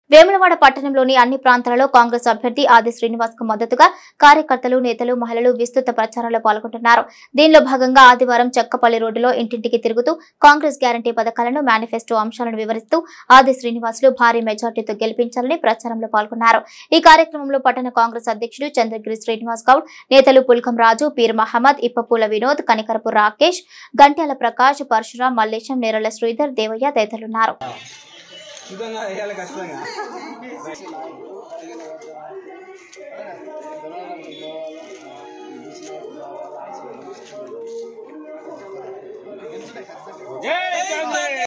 వేములవాడ పట్టణంలోని అన్ని ప్రాంతాలలో కాంగ్రెస్ అభ్యర్థి ఆది శ్రీనివాస్ కు మద్దతుగా కార్యకర్తలు నేతలు మహిళలు విస్తృత ప్రచారంలో పాల్గొంటున్నారు దీనిలో భాగంగా ఆదివారం చెక్కపల్లి రోడ్డులో ఇంటింటికి తిరుగుతూ కాంగ్రెస్ గ్యారంటీ పథకాలను మేనిఫెస్టో అంశాలను వివరిస్తూ ఆది శ్రీనివాసులు భారీ మెజార్టీతో గెలిపించాలని ప్రచారంలో పాల్గొన్నారు ఈ కార్యక్రమంలో పట్టణ కాంగ్రెస్ అధ్యక్షుడు చంద్రగిరి శ్రీనివాస్ గౌడ్ నేతలు పుల్కం రాజు పీర్ మహమ్మద్ ఇప్పపూల వినోద్ కనికరపు రాకేష్ గంట్యాల ప్రకాష్ పరశురాం మల్లేశం నేరల శ్రీధర్ దేవయ్య తదితరులున్నారు సుఖంగా వేయాలి ఖచ్చితంగా జై కాంగ్రెస్